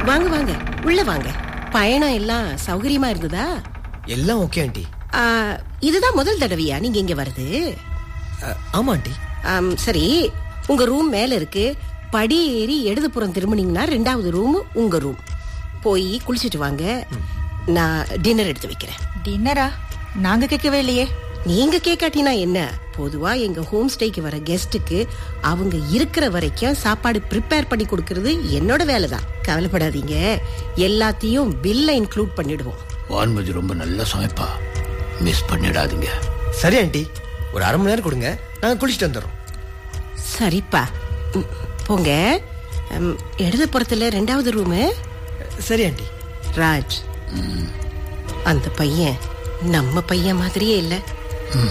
வாங்க வாங்க உள்ள வாங்க பயணம் எல்லாம் சௌகரியமா இருந்ததா எல்லாம் ஓகே ஆண்டி ஆ, இதுதான் முதல் தடவையா நீங்க இங்க வருது அ, ஆமா ஆண்டி ஆம், சரி உங்க ரூம் மேல இருக்கு படி ஏறி இடதுபுறம் திரும்பினீங்கன்னா ரெண்டாவது ரூம் உங்க ரூம் போய் குளிச்சிட்டு வாங்க நான் டின்னர் எடுத்து வைக்கிறேன் டின்னரா நாங்க கேட்கவே இல்லையே நீங்க கேட்காட்டினா என்ன பொதுவா எங்க ஹோம் ஸ்டேக்கு வர கெஸ்ட்டுக்கு அவங்க இருக்கிற வரைக்கும் சாப்பாடு ப்ரிப்பேர் பண்ணி கொடுக்கறது என்னோட வேலை தான் கவலைப்படாதீங்க எல்லாத்தையும் பில்ல இன்க்ளூட் பண்ணிடுவோம் வான்மதி ரொம்ப நல்லா சமைப்பா மிஸ் பண்ணிடாதீங்க சரி ஆண்டி ஒரு அரை மணி நேரம் கொடுங்க நாங்க குளிச்சுட்டு வந்துடுறோம் சரிப்பா ம், போங்க ம், இடதுபுறத்துல ரெண்டாவது ரூமு சரி ஆண்டி ராஜ் அந்த பையன் நம்ம பையன் மாதிரியே இல்ல